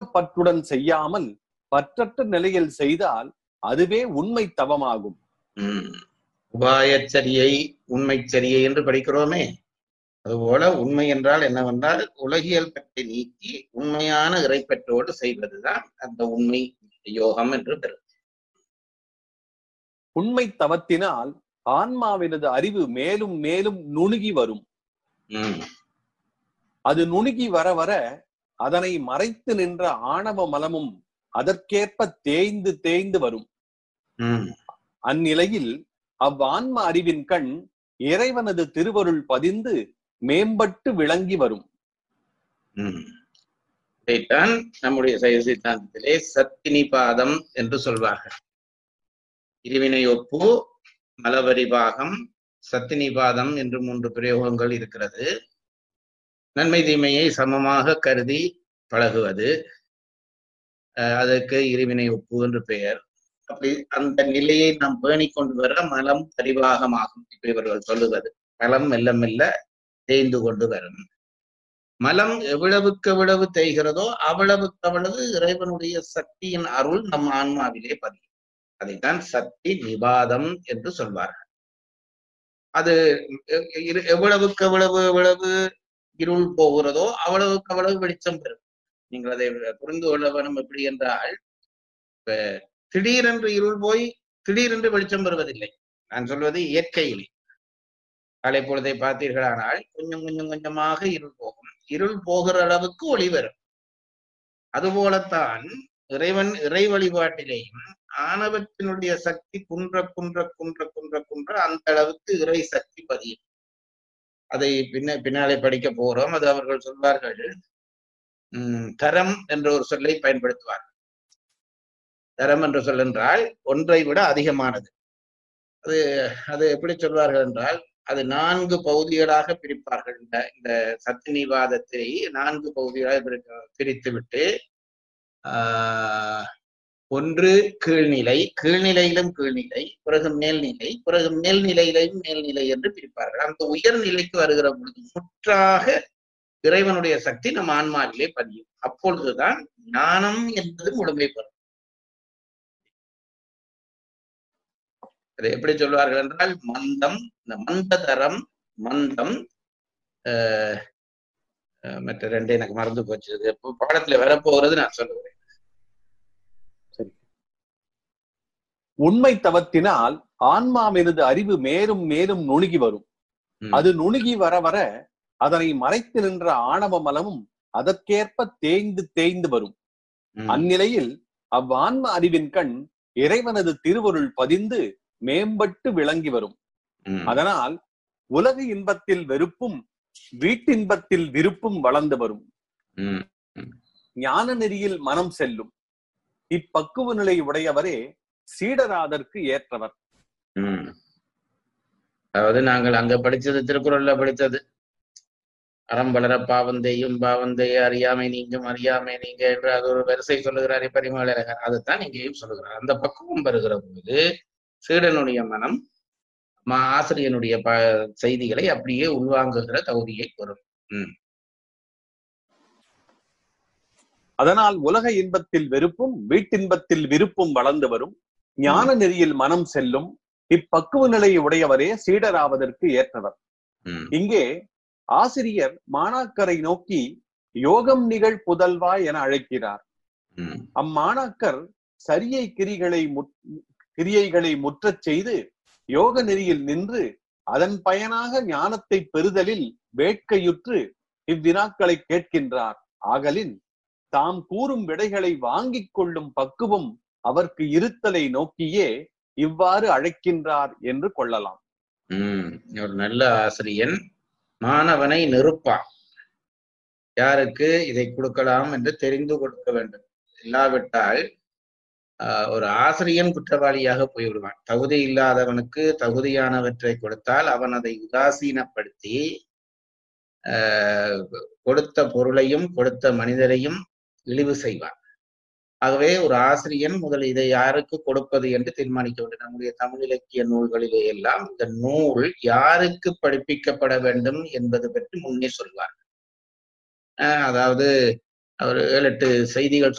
ஈகப்பற்றுடன் செய்யாமல் பற்றற்ற நிலையில் செய்தால் அதுவே உண்மை தவமாகும் உம் உபாயச்சரியை உண்மைச்சரியை என்று படிக்கிறோமே அதுபோல உண்மை என்றால் என்னவென்றால் உலகியல் பற்றி நீக்கி உண்மையான இறைப்பற்றோடு செய்வதுதான் அந்த உண்மை யோகம் என்று பெறும் உண்மை தவத்தினால் ஆன்மாவினது அறிவு மேலும் மேலும் நுணுகி வரும் உம் அது நுணுகி வர வர அதனை மறைத்து நின்ற ஆணவ மலமும் அதற்கேற்ப தேய்ந்து தேய்ந்து வரும் உம் அந்நிலையில் அவ்வான்ம அறிவின் கண் இறைவனது திருவருள் பதிந்து மேம்பட்டு விளங்கி வரும் உம் இதைத்தான் நம்முடைய சைவ சித்தாந்தத்திலே சத்தினிபாதம் என்று சொல்வார்கள் இருவினை ஒப்பு மலபரிபாகம் சத்தினிபாதம் என்று மூன்று பிரயோகங்கள் இருக்கிறது நன்மை தீமையை சமமாக கருதி பழகுவது அஹ் அதற்கு இருவினை ஒப்பு என்று பெயர் அப்படி அந்த நிலையை நாம் பேணிக் கொண்டு வர மலம் பரிவாகமாகும் இப்ப இவர்கள் சொல்லுவது மலம் மெல்ல மெல்ல தேய்ந்து கொண்டு வரும் மலம் எவ்வளவுக்கு எவ்வளவு தேய்கிறதோ அவ்வளவுக்கு அவ்வளவு இறைவனுடைய சக்தியின் அருள் நம் ஆன்மாவிலே பதியும் அதைத்தான் சக்தி நிபாதம் என்று சொல்வார்கள் அது எ- இரு- எவ்வளவுக்கு எவ்வளவு எவ்வளவு இருள் போகிறதோ அவ்வளவுக்கு அவ்வளவு வெளிச்சம் பெறும் நீங்கள் அதை புரிந்து கொள்ள வேணும் எப்படி என்றால் இப்ப திடீரென்று இருள் போய் திடீரென்று வெளிச்சம் பெறுவதில்லை நான் சொல்வது இயற்கையிலே காலை பொழுதை பார்த்தீர்களானால் கொஞ்சம் கொஞ்சம் கொஞ்சமாக இருள் போகும் இருள் போகிற அளவுக்கு ஒளி வரும் அதுபோலத்தான் இறைவன் இறை வழிபாட்டிலேயும் ஆணவத்தினுடைய சக்தி குன்ற குன்ற குன்ற குன்ற குன்ற அந்த அளவுக்கு இறை சக்தி பதியும் அதை பின்ன பின்னாலே படிக்க போறோம் அது அவர்கள் சொல்வார்கள் உம் தரம் என்ற ஒரு சொல்லை பயன்படுத்துவார் தரம் என்ற சொல் என்றால் ஒன்றை விட அதிகமானது அது அது எப்படி சொல்வார்கள் என்றால் அது நான்கு பகுதிகளாக பிரிப்பார்கள் இந்த இந்த சத்தினிவாதத்தை நான்கு பகுதிகளாக பிரிக்க- பிரித்து விட்டு ஆஹ் ஒன்று கீழ்நிலை கீழ்நிலையிலும் கீழ்நிலை பிறகு மேல்நிலை பிறகு மேல்நிலையிலும் மேல்நிலை என்று பிரிப்பார்கள் அந்த உயர்நிலைக்கு வருகிற பொழுது முற்றாக இறைவனுடைய சக்தி நம் ஆன்மாவிலே பதியும் அப்பொழுதுதான் ஞானம் என்பது முழுமை பெறும் அதை எப்படி சொல்வார்கள் என்றால் மந்தம் இந்த மந்ததரம் மந்தம் ஆஹ் ஆஹ் மற்ற ரெண்டு எனக்கு மறந்து போச்சு இது எப்போ பாடத்துல வரப்போகிறது நான் சொல்லுவேன் உண்மை தவத்தினால் ஆன்மாவினது அறிவு மேலும் மேலும் நுணுகி வரும் ம். அது நுணுகி வர வர அதனை மறைத்து நின்ற ஆணவ மலமும் அதற்கேற்ப தேய்ந்து தேய்ந்து வரும் ம். அந்நிலையில் அவ்வான்ம அறிவின் கண் இறைவனது திருவருள் பதிந்து மேம்பட்டு விளங்கி வரும் ம். அதனால் உலக இன்பத்தில் வெறுப்பும் வீட்டின்பத்தில் விருப்பும் வளர்ந்து வரும் ம். ஞான நெறியில் மனம் செல்லும் இப்பக்குவ நிலை உடையவரே சீடராதற்கு ஏற்றவர் ம். அதாவது நாங்கள் அங்க படிச்சது திருக்குறள்ல படித்தது அறம் வளர பாவந்தையும் பாவந்தைய அறியாமை நீங்கும் அறியாமை நீங்க என்று அது ஒரு வரிசை சொல்லுகிறாரே பரிமளகர் அதுதான் இங்கேயும் சொல்லுகிறார் அந்த பக்குவம் வருகிற பொழுது சீடனுடைய மனம் மா- ஆசிரியனுடைய ப செய்திகளை அப்படியே உள்வாங்குகிற தகுதியை பெறும் அதனால் உலக இன்பத்தில் வெறுப்பும் வீட்டின்பத்தில் விருப்பும் வளர்ந்து வரும் ஞான நெறியில் மனம் செல்லும் இப்பக்குவ நிலை உடையவரே சீடராவதற்கு ஏற்றவர் ம். இங்கே ஆசிரியர் மாணாக்கரை நோக்கி யோகம் நிகழ் புதல்வா என அழைக்கிறார் ம். அம்மாணாக்கர் சரியை கிரிகளை முற்- கிரியைகளை முற்றச் செய்து யோக நெறியில் நின்று அதன் பயனாக ஞானத்தை பெறுதலில் வேட்கையுற்று இவ்வினாக்களை கேட்கின்றார் ஆகலின் தாம் கூறும் விடைகளை வாங்கிக் கொள்ளும் பக்குவம் அவர்க்கு இருத்தலை நோக்கியே இவ்வாறு அழைக்கின்றார் என்று கொள்ளலாம் ம். ஒரு நல்ல ஆசிரியன் மாணவனை நிறுப்பான் யாருக்கு இதை கொடுக்கலாம் என்று தெரிந்து கொடுக்க வேண்டும் இல்லாவிட்டால் ஆஹ், ஒரு ஆசிரியன் குற்றவாளியாக போய்விடுவான் தகுதி இல்லாதவனுக்கு தகுதியானவற்றை கொடுத்தால் அவன் அதை உதாசீனப்படுத்தி ஆஹ், கொடுத்த பொருளையும் கொடுத்த மனிதரையும் இழிவு செய்வான் ஆகவே ஒரு ஆசிரியன் முதல் இதை யாருக்கு கொடுப்பது என்று தீர்மானிக்க வேண்டும் நம்முடைய தமிழ் இலக்கிய நூல்களிலே எல்லாம் இந்த நூல் யாருக்கு படிப்பிக்கப்பட வேண்டும் என்பது பற்றி முன்னே சொல்வார் அஹ் அதாவது அவர் ஏழு எட்டு செய்திகள்